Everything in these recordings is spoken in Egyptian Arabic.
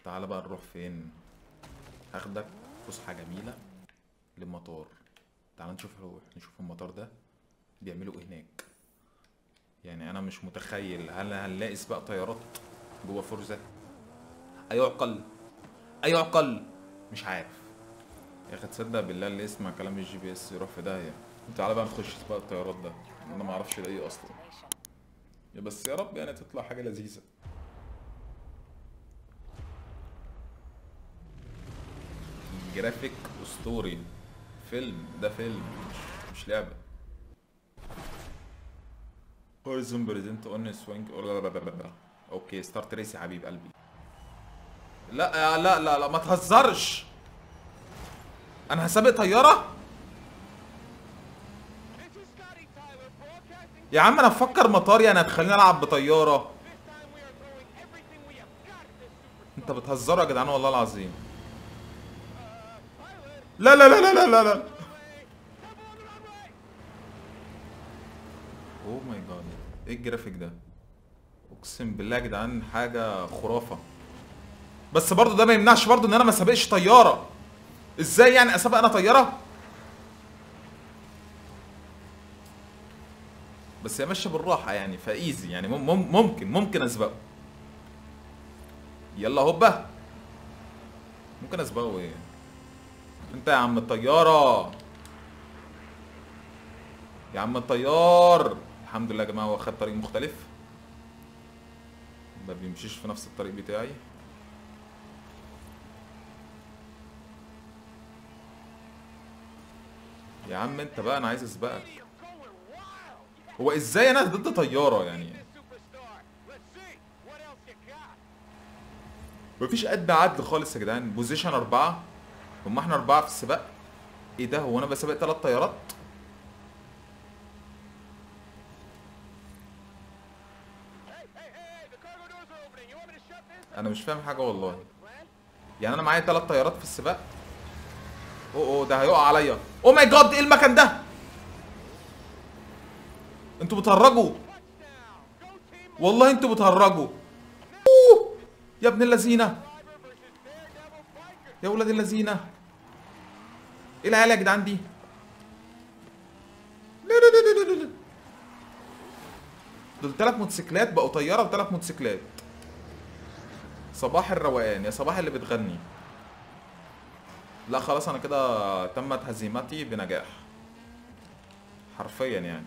تعالى بقى نروح فين هاخدك فسحة جميلة للمطار تعال نشوف نشوف المطار ده بيعملوا ايه هناك يعني انا مش متخيل هل هنلاقي سباق طيارات جوه فورزا ايعقل ايعقل مش عارف يا اخي تصدق بالله اللي يسمع كلام الجي بي اس يروح في داهيه تعالى بقى نخش سباق الطيارات ده انا ما اعرفش ده ايه اصلا يا بس يا رب يعني تطلع حاجه لذيذه جرافيك اسطوري فيلم ده فيلم مش, مش لعبه هوريزون بريزنت اون سوينج اوكي ستارت ريس يا حبيب قلبي لا لا لا لا ما تهزرش انا هسابق طياره This is Scotty Tyler broadcasting. يا عم انا بفكر مطار يعني هتخليني العب بطياره This time we are throwing everything we have got at this super. انت بتهزروا يا جدعان والله العظيم Pilot, لا لا لا لا لا لا لا way. Double on the runway. اوه ماي جاد ايه الجرافيك ده اقسم بالله يا جدعان حاجه خرافه بس برضه ده ما يمنعش برضه ان انا ما سابقش طياره ازاي يعني اسابق انا طياره بس هي ماشيه بالراحه يعني فايزي يعني مم مم ممكن ممكن اسبقه يلا هوبا ممكن اسبقه ايه انت يا عم الطياره يا عم الطيار الحمد لله يا جماعه هو خد طريق مختلف ما بيمشيش في نفس الطريق بتاعي يا عم انت بقى انا عايز اسبقك You're going wild. هو ازاي انا ضد طياره يعني This superstar. Let's see. What else you got? مفيش قد عدل خالص يا جدعان بوزيشن أربعة هم احنا أربعة في السباق ايه ده هو أنا بسابق تلات طيارات Hey, hey, hey, the cargo doors are opening. You want me to shut this? أنا مش فاهم حاجة والله Plan? يعني أنا معايا تلات طيارات في السباق أوه أوه ده هيقع عليا أوه ماي جاد ايه المكان ده انتوا بتهرجوا Touchdown. Go team. والله انتوا بتهرجوا أوه يا ابن اللذينة Driver versus Daredevil biker. يا ولاد اللذينة ايه العيال يا جدعان دي لا لا لا لا لا لا دول تلات موتوسيكلات بقوا طيارة وتلات موتوسيكلات صباح الروقان يا صباح اللي بتغني لا خلاص انا كده تمت هزيمتي بنجاح حرفيا يعني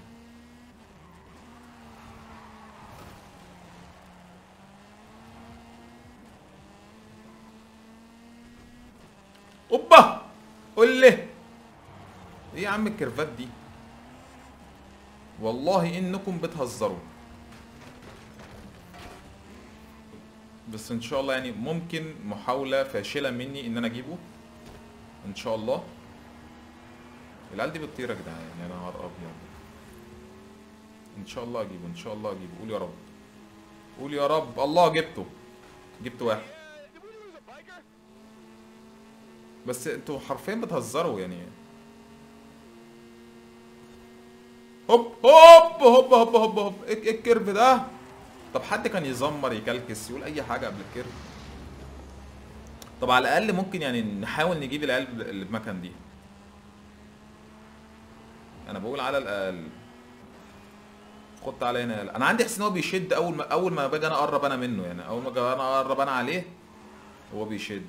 اوبا قول لي ايه يا عم الكيرفات دي والله انكم بتهزروا بس ان شاء الله يعني ممكن محاولة فاشلة مني ان انا اجيبه ان شاء الله العيال دي بتطير يا جدعان يعني انا نهار ابيض ان شاء الله اجيبه ان شاء الله اجيبه قول يا رب قول يا رب الله جبته جبت واحد Uh, did we lose a biker? بس انتوا حرفيا بتهزروا يعني هوب هوب هوب هوب هوب هوب ايه ايه الكيرف ده طب حد كان يزمر يكلكس يقول اي حاجه قبل الكيرف طب على الاقل ممكن يعني نحاول نجيب العيال اللي بمكان دي انا بقول على الاقل خد تعالى هنا يلا. انا عندي احساس ان هو بيشد اول ما اول ما باجي انا اقرب انا منه يعني اول ما اجي انا اقرب انا عليه هو بيشد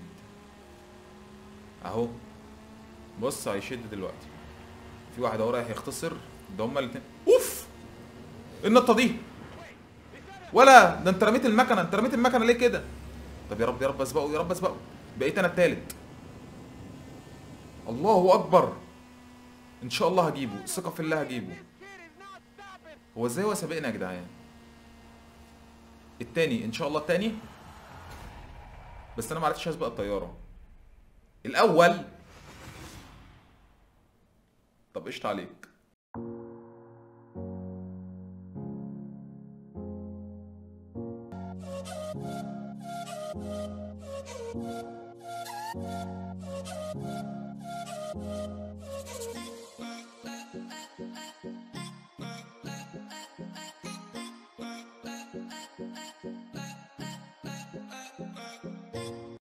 اهو بص هيشد دلوقتي في واحد اهو رايح يختصر ده هما الاتنين اوف إيه النطه دي ولا ده انت رميت المكنه انت رميت المكنه ليه كده طب يا رب يا رب اسبقه يا رب اسبقه بقيت انا التالت الله اكبر ان شاء الله هجيبه ثقه في الله هجيبه Kid is not stopping. هو ازاي هو سابقنا يا جدعان التاني ان شاء الله التاني بس انا ما عرفتش اسبق الطياره الاول طب قشطة عليك Thank you.